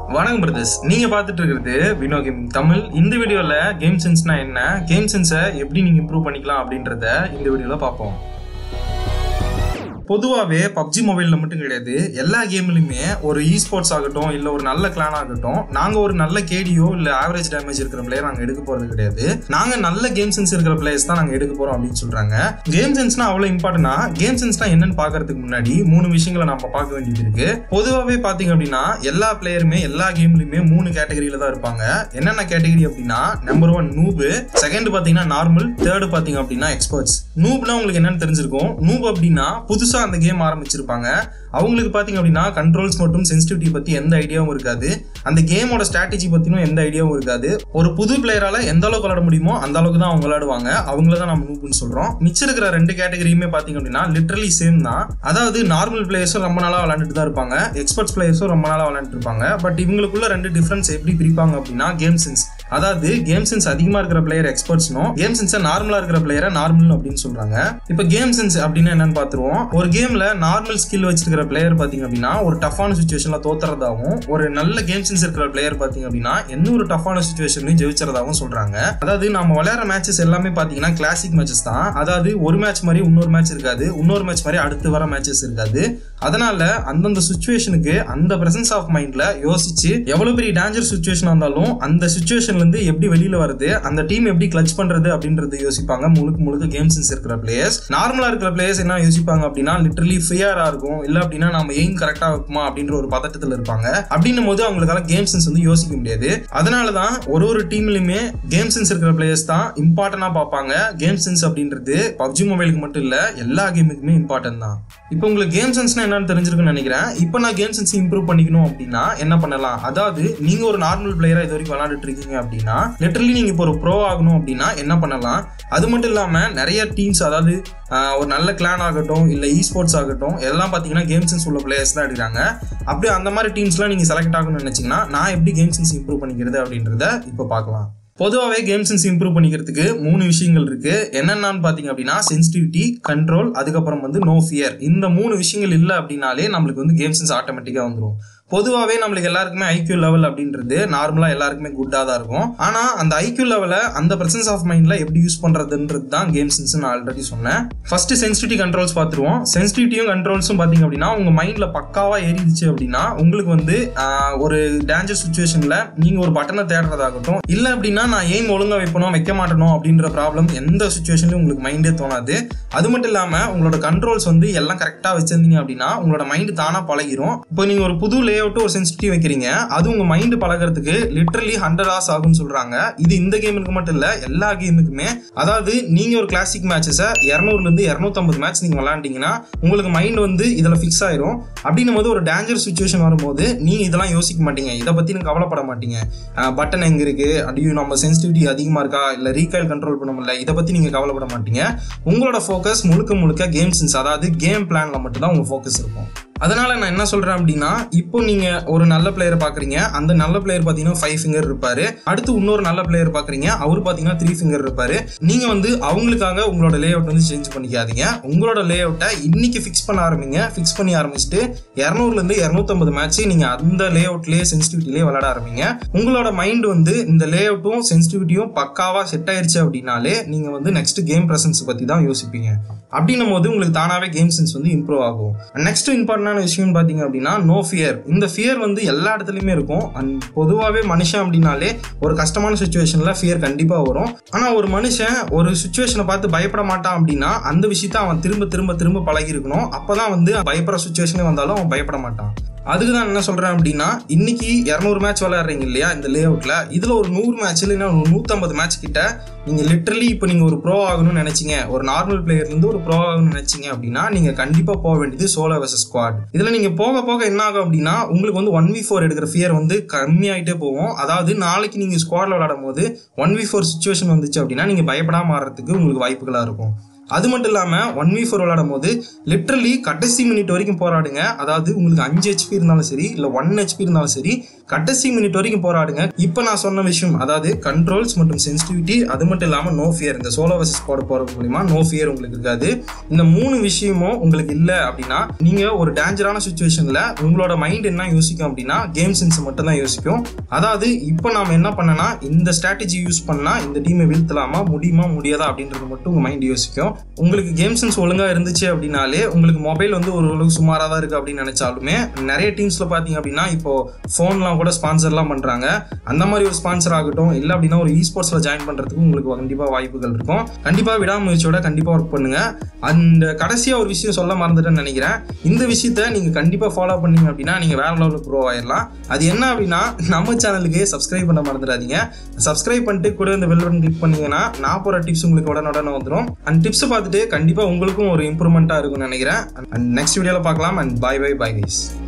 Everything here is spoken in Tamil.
வணக்கம் பிரதர்ஸ் நீங்க பார்த்துட்டு இருக்கிறது வினோ கேமிங் தமிழ் இந்த வீடியோல கேம் சென்ஸ்னா என்ன கேம் சென்ஸை எப்படி நீங்க இம்ப்ரூவ் பண்ணிக்கலாம் அப்படின்றத இந்த வீடியோல பார்ப்போம் பொதுவாகவே பப்ஜி மொபைலில் மட்டும் கிடையாது எல்லா கேம்லையுமே ஒரு இ ஸ்போர்ட்ஸ் ஆகட்டும் இல்லை ஒரு நல்ல கிளான் ஆகட்டும் நாங்கள் ஒரு நல்ல கேடியோ இல்லை ஆவரேஜ் டேமேஜ் இருக்கிற பிளேயர் நாங்கள் எடுக்க போகிறது கிடையாது நாங்கள் நல்ல கேம் சென்ஸ் இருக்கிற பிளேயர்ஸ் தான் நாங்கள் எடுக்க போகிறோம் அப்படின்னு சொல்கிறாங்க கேம் சென்ஸ்னா அவ்வளோ இம்பார்ட்டனா கேம் சென்ஸ்னா என்னன்னு பார்க்கறதுக்கு முன்னாடி மூணு விஷயங்களை நம்ம பார்க்க வேண்டியது இருக்கு பொதுவாகவே பார்த்தீங்க அப்படின்னா எல்லா பிளேயருமே எல்லா கேம்லையுமே மூணு கேட்டகரியில தான் இருப்பாங்க என்னென்ன கேட்டகரி அப்படின்னா நம்பர் ஒன் நூபு செகண்ட் பார்த்தீங்கன்னா நார்மல் தேர்டு பார்த்தீங்க அப்படின்னா எக்ஸ்பர்ட்ஸ் நூப்னா உங்களுக்கு என்னன்னு தெரிஞ்சிருக்கும் நூப் அப்படின்னா புதுசாக அந்த கேம் ஆரம்பிச்சிருப்பாங்க அவங்களுக்கு பார்த்தீங்க அப்படின்னா கண்ட்ரோல்ஸ் மற்றும் சென்சிட்டிவிட்டி பற்றி எந்த ஐடியாவும் இருக்காது அந்த கேமோட ஸ்ட்ராட்டஜி பற்றினும் எந்த ஐடியாவும் இருக்காது ஒரு புது பிளேயரால எந்த அளவுக்கு விளாட முடியுமோ அந்த அளவுக்கு தான் அவங்க விளையாடுவாங்க அவங்கள தான் நம்ம நூப்னு சொல்கிறோம் மிச்சம் இருக்கிற ரெண்டு கேட்டகரியுமே பார்த்தீங்க அப்படின்னா லிட்ரலி சேம் தான் அதாவது நார்மல் பிளேயர்ஸும் ரொம்ப நாளாக விளாண்டுட்டு தான் இருப்பாங்க எக்ஸ்பர்ட்ஸ் பிளேயர்ஸும் ரொம்ப நாளாக விளாண்டுட்டு இருப்பாங்க பட் இவங்களுக்குள்ள ரெண்டு டிஃப்ரென்ஸ் எப்படி பிரிப்பாங்க அப்படின்னா கேம் சென்ஸ் அதாவது கேம் சென்ஸ் அதிகமாக இருக்கிற பிளேயர் எக்ஸ்பர்ட்ஸ்னும் கேம் சென்ஸை நார்மலாக இருக்கிற பிளேயரை நார்மல் அப்படின்னு சொல்கிறாங்க இப்போ கேம் சென்ஸ் அப்படின்னா என்னன்னு பார்த்துருவோம் ஒரு கேமில் நார்மல் ஸ்கில் வச்சிருக்கிற பிளேயர் பார்த்தீங்க அப்படின்னா ஒரு டஃப்பான சுச்சுவேஷனில் தோத்துறதாகவும் ஒரு நல்ல கேம் சென்ஸ் இருக்கிற பிளேயர் பார்த்தீங்க அப்படின்னா எந்த ஒரு டஃப்பான சுச்சுவேஷன்லையும் ஜெயிச்சறதாகவும் சொல்கிறாங்க அதாவது நம்ம விளையாடுற மேட்சஸ் எல்லாமே பார்த்தீங்கன்னா கிளாசிக் மேட்சஸ் தான் அதாவது ஒரு மேட்ச் மாதிரி இன்னொரு மேட்ச் இருக்காது இன்னொரு மேட்ச் மாதிரி அடுத்து வர மேட்சஸ் இருக்காது அதனால அந்தந்த சுச்சுவேஷனுக்கு அந்த பிரசன்ஸ் ஆஃப் மைண்ட்ல யோசிச்சு எவ்வளவு பெரிய டேஞ்சர் சுச்சுவேஷன் இருந்தாலும் அந்த சுச்சுவேஷன்ல இருந்து எப்படி வெளியில வருது அந்த டீம் எப்படி கிளச் பண்றது அப்படின்றது யோசிப்பாங்க முழுக்க முழுக்க கேம் சென்ஸ் இருக்கிற பிளேயர்ஸ் நார்மலா இருக்கிற பிளேயர்ஸ் என்ன யோசிப்பாங்க அப்படின்னா லிட்டரலி ஃபியரா இருக்கும் இல்ல அப்படின்னா நம்ம எய்ம் கரெக்டா வைக்குமா அப்படின்ற ஒரு பதட்டத்துல இருப்பாங்க அப்படின்னும் போது அவங்களுக்கால கேம் சென்ஸ் வந்து யோசிக்க முடியாது அதனாலதான் ஒரு ஒரு டீம்லயுமே கேம் சென்ஸ் இருக்கிற பிளேயர்ஸ் தான் இம்பார்ட்டன்டா பார்ப்பாங்க கேம் சென்ஸ் அப்படின்றது பப்ஜி மொபைலுக்கு மட்டும் இல்ல எல்லா கேமுக்குமே இம்பார்ட்டன்ட் தான் இப்போ உங்களுக்கு கேம் சென்ஸ்னா என்னன்னு தெரிஞ்சிருக்குன்னு நினைக்கிறேன் இப்போ நான் கேம் சென்ஸ் இம்ப்ரூவ் பண்ணிக்கணும் அப்படின்னா என்ன பண்ணலாம் அதாவது நீங்க ஒரு நார்மல் பிளேயரா இது வரைக்கும் விளையாண்டுட்டு இருக்கீங்க அப்படின்னா லிட்டரலி நீங்க இப்போ ஒரு ப்ரோ ஆகணும் அப்படின்னா என்ன பண்ணலாம் அது மட்டும் இல்லாம நிறைய டீம்ஸ் அதாவது ஆஹ், ஒரு நல்ல கிளான் ஆகட்டும் இல்லை இ ஸ்போர்ட்ஸ் ஆகட்டும் எல்லாம் பார்த்தீங்கன்னா கேம் சென்ஸ் உள்ள பிளேயர்ஸ் தான் எடுக்கிறாங்க அப்படியே அந்த மாதிரி டீம்ஸ்லாம் நீங்கள் செலக்ட் ஆகணும்னு நினச்சிங்கன்னா நான் எப்படி கேம் சென்ஸ் இம்ப்ரூவ் பண்ணிக்கிறது அப்படின்றத இப்போ பார்க்கலாம் பொதுவாகவே கேம் சென்ஸ் இம்ப்ரூவ் பண்ணிக்கிறதுக்கு மூணு விஷயங்கள் இருக்கு என்னென்னு பார்த்தீங்க அப்படின்னா சென்சிட்டிவிட்டி கண்ட்ரோல் அதுக்கப்புறம் வந்து நோ ஃபியர் இந்த மூணு விஷயங்கள் இல்லை அப்படின்னாலே நம்மளுக்கு வந்து கேம் சென்ஸ் ஆட்டோமேட்டிக்காக வந்துடும் பொதுவாகவே நம்மளுக்கு எல்லாருக்குமே ஐக்யூ லெவல் அப்படின்றது நார்மலாக எல்லாருக்குமே குட்டாக தான் இருக்கும் ஆனால் அந்த ஐக்யூ லெவலை அந்த பிரசன்ஸ் ஆஃப் மைண்டில் எப்படி யூஸ் பண்ணுறதுன்றது தான் கேம் சென்ஸ் நான் ஆல்ரெடி சொன்னேன் ஃபர்ஸ்ட் சென்சிட்டிவிட்டி கண்ட்ரோல்ஸ் பார்த்துருவோம் சென்சிட்டிவிட்டியும் கண்ட்ரோல்ஸும் பார்த்தீங்க அப்படின்னா உங்கள் மைண்டில் பக்காவாக ஏறிடுச்சு அப்படின்னா உங்களுக்கு வந்து ஆஹ், ஒரு டேஞ்சர் சுச்சுவேஷனில் நீங்கள் ஒரு பட்டனை தேடுறதாகட்டும் இல்லை அப்படின்னா நான் எய்ம் ஒழுங்காக வைப்பணும் வைக்க மாட்டணும் அப்படின்ற ப்ராப்ளம் எந்த சுச்சுவேஷன்லையும் உங்களுக்கு மைண்டே தோணாது அது மட்டும் இல்லாமல் உங்களோட கண்ட்ரோல்ஸ் வந்து எல்லாம் கரெக்டாக வச்சிருந்தீங்க அப்படின்னா உங்களோட மைண்டு தானாக பழகிரும் இப்போ நீங்கள் ஒரு புது லே அவுட்டு ஒரு சென்சிட்டிவ் வைக்கிறீங்க அது உங்கள் மைண்டு பழகிறதுக்கு லிட்டரலி ஹண்ட்ரட் ஹவர்ஸ் ஆகும்னு சொல்கிறாங்க இது இந்த கேமுக்கு மட்டும் இல்லை எல்லா கேமுக்குமே அதாவது நீங்கள் ஒரு கிளாசிக் மேட்சஸை இரநூறுலேருந்து இரநூத்தம்பது மேட்ச் நீங்கள் விளாண்டிங்கன்னா உங்களுக்கு மைண்ட் வந்து இதில் ஃபிக்ஸ் ஆயிரும் அப்படின்னும் போது ஒரு டேஞ்சர் சுச்சுவேஷன் வரும்போது நீங்கள் இதெல்லாம் யோசிக்க மாட்டீங்க இதை பற்றி நீங்கள் கவலைப்பட மாட்டீங்க பட்டன் எங்கே இருக்குது அடியும் நம்ம சென்சிட்டிவிட்டி அதிகமாக இருக்கா இல்லை ரீகாயில் கண்ட்ரோல் பண்ண முடியல இதை பற்றி நீங்கள் கவலைப்பட மாட்டீங்க உங்களோட ஃபோக்கஸ் முழுக்க முழுக்க கேம் சென்ஸ் அதாவது கேம் பிளானில் மட்டும்தான் உங்கள் ஃபோக்கஸ் இருக்கும் அதனால நான் என்ன சொல்றேன் அப்படின்னா இப்போ நீங்க ஒரு நல்ல பிளேயர் பாக்குறீங்க அந்த நல்ல பிளேயர் பாத்தீங்கன்னா ஃபைவ் ஃபிங்கர் இருப்பாரு அடுத்து இன்னொரு நல்ல பிளேயர் பாக்குறீங்க அவர் பாத்தீங்கன்னா த்ரீ ஃபிங்கர் இருப்பாரு நீங்க வந்து அவங்களுக்காக உங்களோட லே அவுட் வந்து சேஞ்ச் பண்ணிக்காதீங்க உங்களோட லே அவுட்டை இன்னைக்கு ஃபிக்ஸ் பண்ண ஆரம்பிங்க ஃபிக்ஸ் பண்ணி ஆரம்பிச்சுட்டு இரநூறுல இருந்து இரநூத்தம்பது மேட்ச் நீங்க அந்த லே அவுட்லயே சென்சிட்டிவிட்டிலேயே விளையாட ஆரம்பிங்க உங்களோட மைண்ட் வந்து இந்த லே அவுட்டும் சென்சிட்டிவிட்டியும் பக்காவா செட் ஆயிருச்சு அப்படின்னாலே நீங்க வந்து நெக்ஸ்ட் கேம் பிரசன்ஸ் பத்தி தான் யோசிப்பீங்க அப்படின்னும் போது உங்களுக்கு தானாவே கேம் சென்ஸ் வந்து இம்ப்ரூவ் ஆகும் நெக்ஸ்ட் இம்பார்ட்டன்டான விஷயம் பார்த்தீங்க அப்படின்னா நோ ஃபியர் இந்த ஃபியர் வந்து எல்லா இடத்துலையுமே இருக்கும் அண்ட் பொதுவாகவே மனுஷன் அப்படின்னாலே ஒரு கஷ்டமான சுச்சுவேஷனில் ஃபியர் கண்டிப்பாக வரும் ஆனால் ஒரு மனுஷன் ஒரு சுச்சுவேஷனை பார்த்து பயப்பட மாட்டான் அப்படின்னா அந்த விஷயத்த அவன் திரும்ப திரும்ப திரும்ப பழகி இருக்கணும் அப்போ தான் வந்து பயப்படுற சுச்சுவேஷனே வந்தாலும் அவன் பயப்பட மாட்டான் அதுக்கு தான் என்ன சொல்கிறேன் அப்படின்னா இன்னைக்கு இரநூறு மேட்ச் விளையாடுறீங்க இல்லையா இந்த லே அவுட்டில் இதில் ஒரு நூறு மேட்ச் இல்லைன்னா ஒரு நூற்றம்பது மேட்ச் கிட்ட நீங்கள் லிட்ரலி இப்போ நீங்கள் ஒரு ப்ரோ ஆகணும்னு நினச்சிங்க ஒரு நார்மல் பிளேயர்லேருந்து ஒரு ப்ரோ ஆகணும்னு நினச்சிங்க அப்படின்னா நீங்கள் கண்டிப்பாக போக வேண்டியது சோலோ வெர்சஸ் ஸ்குவாட் இதில் நீங்கள் போக போக என்ன ஆகும் அப்படின்னா உங்களுக்கு வந்து ஒன் வி ஃபோர் எடுக்கிற ஃபியர் வந்து கம்மியாயிட்டே போகும் அதாவது நாளைக்கு நீங்கள் ஸ்குவாடில் விளையாடும் போது ஒன் வி ஃபோர் சுச்சுவேஷன் வந்துச்சு அப்படின்னா நீங்கள் பயப்படாம மாறதுக்கு உங்களுக்கு வாய்ப்புகளாக இருக்கும் அது மட்டும் இல்லாமல் ஒன் வி ஃபோர் விளையாடும் போது லிட்ரலி கடைசி மினிட் வரைக்கும் போராடுங்க அதாவது உங்களுக்கு அஞ்சு ஹெச்பி இருந்தாலும் சரி இல்லை ஒன் ஹெச்பி இருந்தாலும் சரி கடைசி மினிட் வரைக்கும் போராடுங்க இப்போ நான் சொன்ன விஷயம் அதாவது கண்ட்ரோல்ஸ் மற்றும் சென்சிட்டிவிட்டி அது மட்டும் இல்லாமல் நோ ஃபியர் இந்த சோலோ வர்சஸ் போட போகிறது மூலிமா நோ ஃபியர் உங்களுக்கு இருக்காது இந்த மூணு விஷயமும் உங்களுக்கு இல்லை அப்படின்னா நீங்கள் ஒரு டேஞ்சரான சுச்சுவேஷனில் உங்களோட மைண்ட் என்ன யோசிக்கும் அப்படின்னா கேம் சென்ஸ் மட்டும் தான் யோசிக்கும் அதாவது இப்போ நாம என்ன பண்ணனா இந்த ஸ்ட்ராட்டஜி யூஸ் பண்ணால் இந்த டீமை வீழ்த்தலாமா முடியுமா முடியாதா அப்படின்றது மட்டும் உங்கள் மைண்ட் யோசிக்கும் உங்களுக்கு கேம் சென்ஸ் ஒழுங்காக இருந்துச்சு அப்படின்னாலே உங்களுக்கு மொபைல் வந்து ஓரளவுக்கு சுமாராக தான் இருக்குது அப்படின்னு நினச்சாலுமே நிறைய டீம்ஸில் பார்த்தீங்க அப்படின்னா இப்போ ஃபோன்லாம் கூட ஸ்பான்சர்லாம் பண்ணுறாங்க அந்த மாதிரி ஒரு ஸ்பான்சர் ஆகட்டும் இல்லை அப்படின்னா ஒரு இ ஸ்போர்ட்ஸில் ஜாயின் பண்ணுறதுக்கு உங்களுக்கு கண்டிப்பாக வாய்ப்புகள் இருக்கும் கண்டிப்பாக விடாமுயற்சியோட கண்டிப்பாக ஒர்க் பண்ணுங்க அந்த கடைசியாக ஒரு விஷயம் சொல்ல மறந்துட்டேன்னு நினைக்கிறேன் இந்த விஷயத்த நீங்கள் கண்டிப்பாக ஃபாலோ பண்ணீங்க அப்படின்னா நீங்கள் வேற லெவலில் ப்ரோ ஆயிடலாம் அது என்ன அப்படின்னா நம்ம சேனலுக்கு சப்ஸ்கிரைப் பண்ண மறந்துடாதீங்க சப்ஸ்கிரைப் பண்ணிட்டு கூட இந்த பெல் பட்டன் கிளிக் பண்ணீங்கன்னா நான் போகிற டிப்ஸ் உங்களுக்கு உடனே வந்துடும் அந்த டிப்ஸ் பார்த்துட்டு கண்டிப்பாக உங்களுக்கும் ஒரு இம்ப்ரூவ்மெண்ட்டாக இருக்கும்னு நினைக்கிறேன் அண்ட் நெக்ஸ்ட் வீடியோவில் பார்க்கலாம் and bye bye bye guys